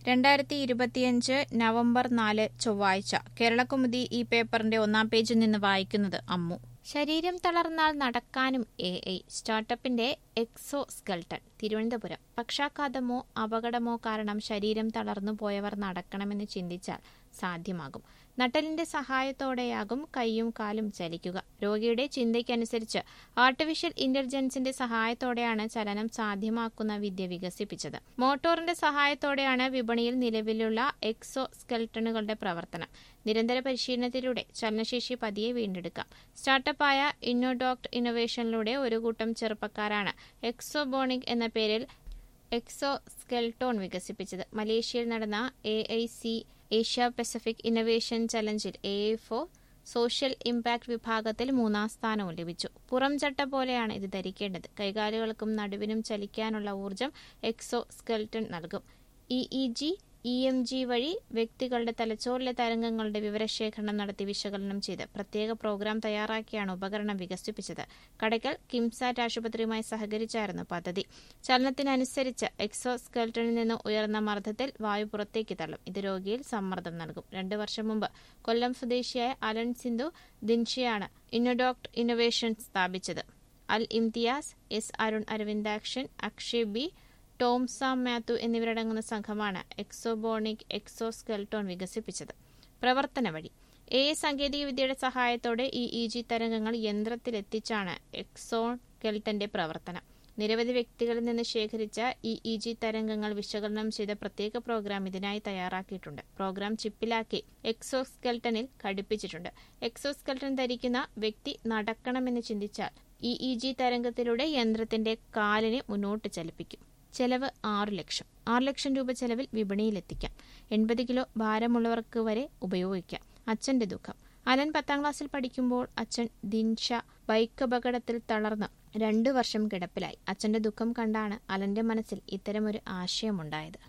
രണ്ടായിരത്തി ഇരുപത്തിയഞ്ച് നവംബർ നാല് ചൊവ്വാഴ്ച കേരളകൗമുദി ഈ പേപ്പറിന്റെ ഒന്നാം പേജിൽ നിന്ന് വായിക്കുന്നത് അമ്മു ശരീരം തളർന്നാൽ നടക്കാനും എ ഐ സ്റ്റാർട്ടപ്പിന്റെ എക്സോ സ്കെൽട്ടൺ തിരുവനന്തപുരം പക്ഷാഘാതമോ അപകടമോ കാരണം ശരീരം തളർന്നു പോയവർ നടക്കണമെന്ന് ചിന്തിച്ചാൽ സാധ്യമാകും നട്ടലിന്റെ സഹായത്തോടെയാകും കൈയും കാലും ചലിക്കുക രോഗിയുടെ ചിന്തയ്ക്കനുസരിച്ച് ആർട്ടിഫിഷ്യൽ ഇന്റലിജൻസിന്റെ സഹായത്തോടെയാണ് ചലനം സാധ്യമാക്കുന്ന വിദ്യ വികസിപ്പിച്ചത് മോട്ടോറിന്റെ സഹായത്തോടെയാണ് വിപണിയിൽ നിലവിലുള്ള എക്സോ സ്കെൽട്ടണുകളുടെ പ്രവർത്തനം നിരന്തര പരിശീലനത്തിലൂടെ ചലനശേഷി പതിയെ വീണ്ടെടുക്കാം സ്റ്റാർട്ടപ്പായ ഇന്നോഡോക്ട് ഇന്നൊവേഷനിലൂടെ ഒരു കൂട്ടം ചെറുപ്പക്കാരാണ് എക്സോബോണിക് എന്ന പേരിൽ എക്സോ സ്കെൽട്ടോൺ വികസിപ്പിച്ചത് മലേഷ്യയിൽ നടന്ന A I C Asia Pacific innovation ചലഞ്ചിൽ A I for social impact വിഭാഗത്തിൽ മൂന്നാം സ്ഥാനവും ലഭിച്ചു പുറം ചട്ട പോലെയാണ് ഇത് ധരിക്കേണ്ടത് കൈകാലുകൾക്കും നടുവിനും ചലിക്കാനുള്ള ഊർജം എക്സോ സ്കെൽട്ടൺ നൽകും E E G E M G വഴി വ്യക്തികളുടെ തലച്ചോറിലെ തരംഗങ്ങളുടെ വിവരശേഖരണം നടത്തി വിശകലനം ചെയ്ത് പ്രത്യേക പ്രോഗ്രാം തയ്യാറാക്കിയാണ് ഉപകരണം വികസിപ്പിച്ചത് കടയ്ക്കൽ കിംസാറ്റ് ആശുപത്രിയുമായി സഹകരിച്ചായിരുന്നു പദ്ധതി ചലനത്തിനനുസരിച്ച് എക്സോ സ്കെൽട്ടണിൽ നിന്ന് ഉയർന്ന മർദ്ദത്തിൽ വായു പുറത്തേക്ക് തള്ളും ഇത് രോഗിയിൽ സമ്മർദ്ദം നൽകും രണ്ടു വർഷം മുമ്പ് കൊല്ലം സ്വദേശിയായ അലൻ സിന്ധു ദിൻഷിയാണ് ഇന്നോഡോക്ട് ഇന്നൊവേഷൻ സ്ഥാപിച്ചത് Al Imtiaz S Arun Aravindakshan Akshay B Tom Sam Mathew എന്നിവരടങ്ങുന്ന സംഘമാണ് എക്സോബോണിക് എക്സോ സ്കെൽട്ടോൺ വികസിപ്പിച്ചത് പ്രവർത്തന വഴി എ സാങ്കേതികവിദ്യയുടെ സഹായത്തോടെ ഈ ഇ ജി തരംഗങ്ങൾ യന്ത്രത്തിലെത്തിച്ചാണ് എക്സോൺ കെൽട്ടന്റെ പ്രവർത്തനം നിരവധി വ്യക്തികളിൽ നിന്ന് ശേഖരിച്ച ഈ ഇ ജി തരംഗങ്ങൾ വിശകലനം ചെയ്ത പ്രത്യേക പ്രോഗ്രാം ഇതിനായി തയ്യാറാക്കിയിട്ടുണ്ട് പ്രോഗ്രാം ചിപ്പിലാക്കി എക്സോസ്കെൽട്ടനിൽ ഘടിപ്പിച്ചിട്ടുണ്ട് എക്സോസ്കെൽട്ടൻ ധരിക്കുന്ന വ്യക്തി നടക്കണമെന്ന് ചിന്തിച്ചാൽ ഈ ഇ ജി തരംഗത്തിലൂടെ യന്ത്രത്തിന്റെ കാലിനെ മുന്നോട്ട് ചലിപ്പിക്കും ചെലവ് ആറു ലക്ഷം ആറ് ലക്ഷം രൂപ ചെലവിൽ വിപണിയിലെത്തിക്കാം എൺപത് കിലോ ഭാരമുള്ളവർക്ക് വരെ ഉപയോഗിക്കാം അച്ഛന്റെ ദുഃഖം അലൻ പത്താം ക്ലാസ്സിൽ പഠിക്കുമ്പോൾ അച്ഛൻ ദിൻഷ ബൈക്ക് അപകടത്തിൽ തളർന്ന് രണ്ടു വർഷം കിടപ്പിലായി അച്ഛന്റെ ദുഃഖം കണ്ടാണ് അലന്റെ മനസ്സിൽ ഇത്തരമൊരു ആശയമുണ്ടായത്